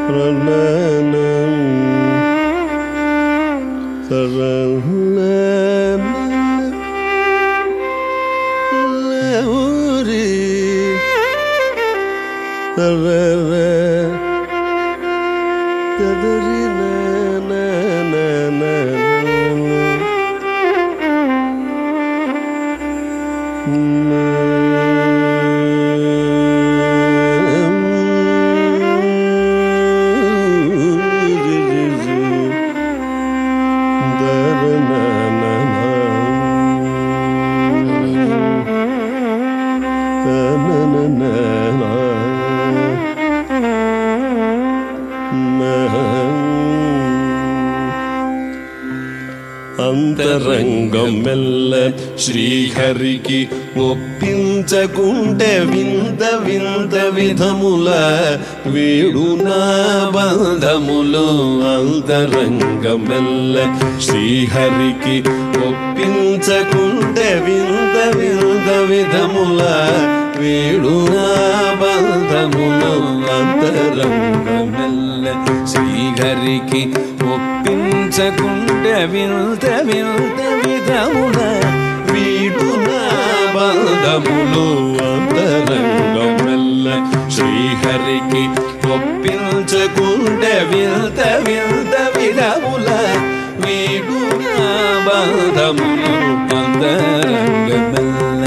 అంతరంగం మెల్ల శ్రీహరికి ఒప్పించకుంటే వింత వింత విధముల వీడునా బంధములు అంతరంగం మెల్ల శ్రీహరికి ఒప్పించకుంటే వింత వింత విధముల వీడునా బంధములు అంతరంగం మెల్ల శ్రీహరికి ఒప్పించకుంటే వింత వింత విధముల వీడునా బంధములు అంతరంగం మెల్ల శ్రీహరికి ఒప్పించకుంటే వింత వింత విధముల వీడునా బంధములు అంతరంగం మెల్ల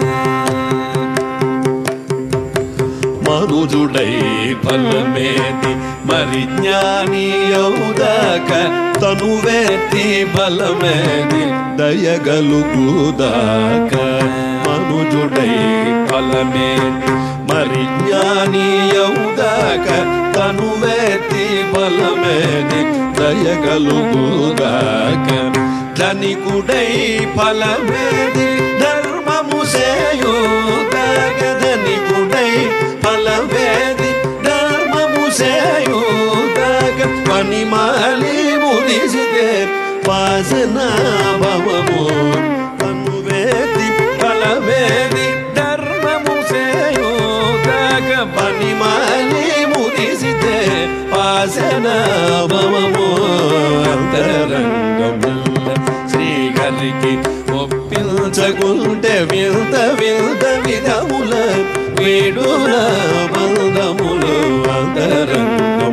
మనుజుడై ఫలమేది మరి జ్ఞాని అవుదాక తనువేతి బలమేది దయగలుగుదాక మనుజుడై ఫలమేది మరి జ్ఞాని అవుదాక తనువేతి బలమేది దయగలుగుదాక ధనికుడై ఫలమేది ధర్మము సేయుదాక ధనికుడై ఫలమేది ధర్మము సేయుదాక పని మాలి మురిసితే వాసన భవము తనువేది ఫలమేది ధర్మము సేయుదాక పని మాలి మురిసితే వాసన భవము అంతరంగం శ్రీహరికి ఒప్పించకుంటే వింత వింత విధముల వీడుల బంధములు అంతరంగం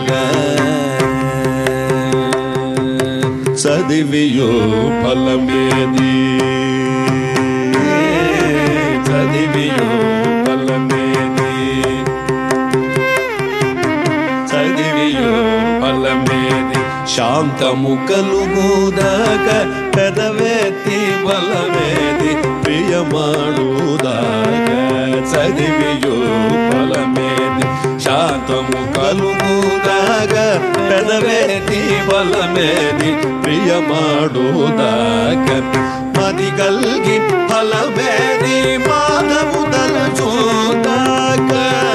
చదివియో ఫలమేది చదివియో ఫలమేది చదివియో ఫలమేది శాంతము కలుగుదాక పెదవేతి బలమేది ప్రియమాడుదాక చదివియో ఫలమేది శాంతము కలుగుదాక పెదవేతి బలమేది ప్రియమాడుదాక మది కల్గి ఫలమేది మాధవు తలచూదాక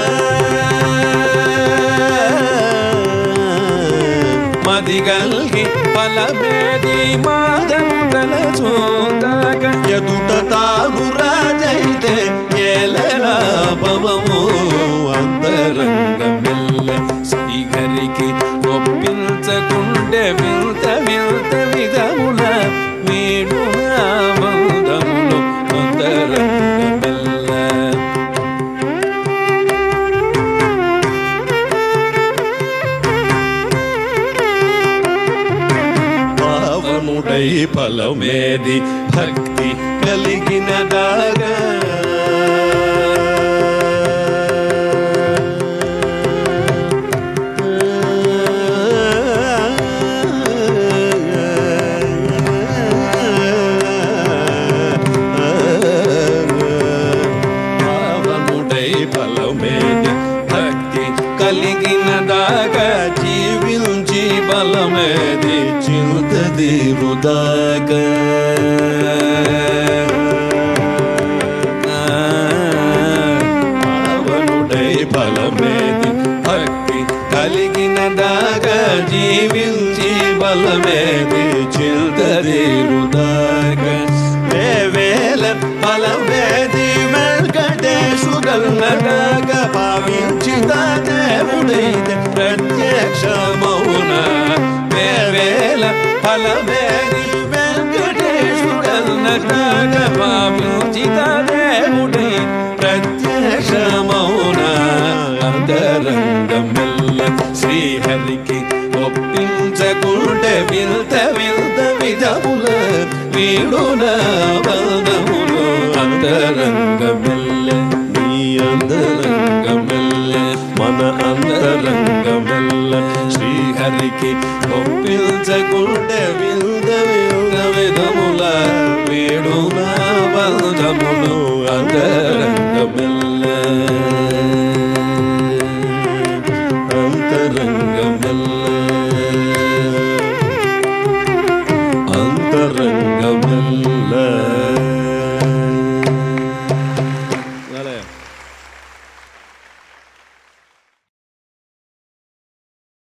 మదిగల్గి ఫలమేది మాదండల చూదాక ఎదుట తాను రాజైతే ఏలరా పవము అంతరంగమెల్ల శ్రీహరికి ఒప్పించకుండే వింత వింత విధముల వీడు బంధములు అంతరంగమెల్ల పావనుడై ఫలమేది భక్తి కలిగిన దాగా పావనుడై ఫలమేది భక్తి కలిగిన దాగా జీవించి బలమేది చింతది వృదాక పావనుడై ఫలమేది భక్తి కలిగిన దాగా జీవించి బలమేది చింతది వృదాక వేవేల ఫలమేది వెంకటేశు గల్నగా భావించిన దేవుడైతే ప్రత్య ప్రత్యక్షమౌన వేవేల ఫలమేది వెంకటేశుడన్నటాగ భావించిత దేవుడై ప్రత్యక్షమౌన అంతరంగమెల్ల శ్రీహరికి ఒప్పించకుంటే వింత వింత విధముల వీడున బలములు అంతరంగమెల్ల నీ అంతరంగమెల్ల మన అంతరంగమెల్ల శ్రీహరికి ఒప్పించకుంటే వింత వింత విధముల వీడున బలములు అంతరంగమెల్ల అంతరంగమెల్ల అంతరంగమెల్ల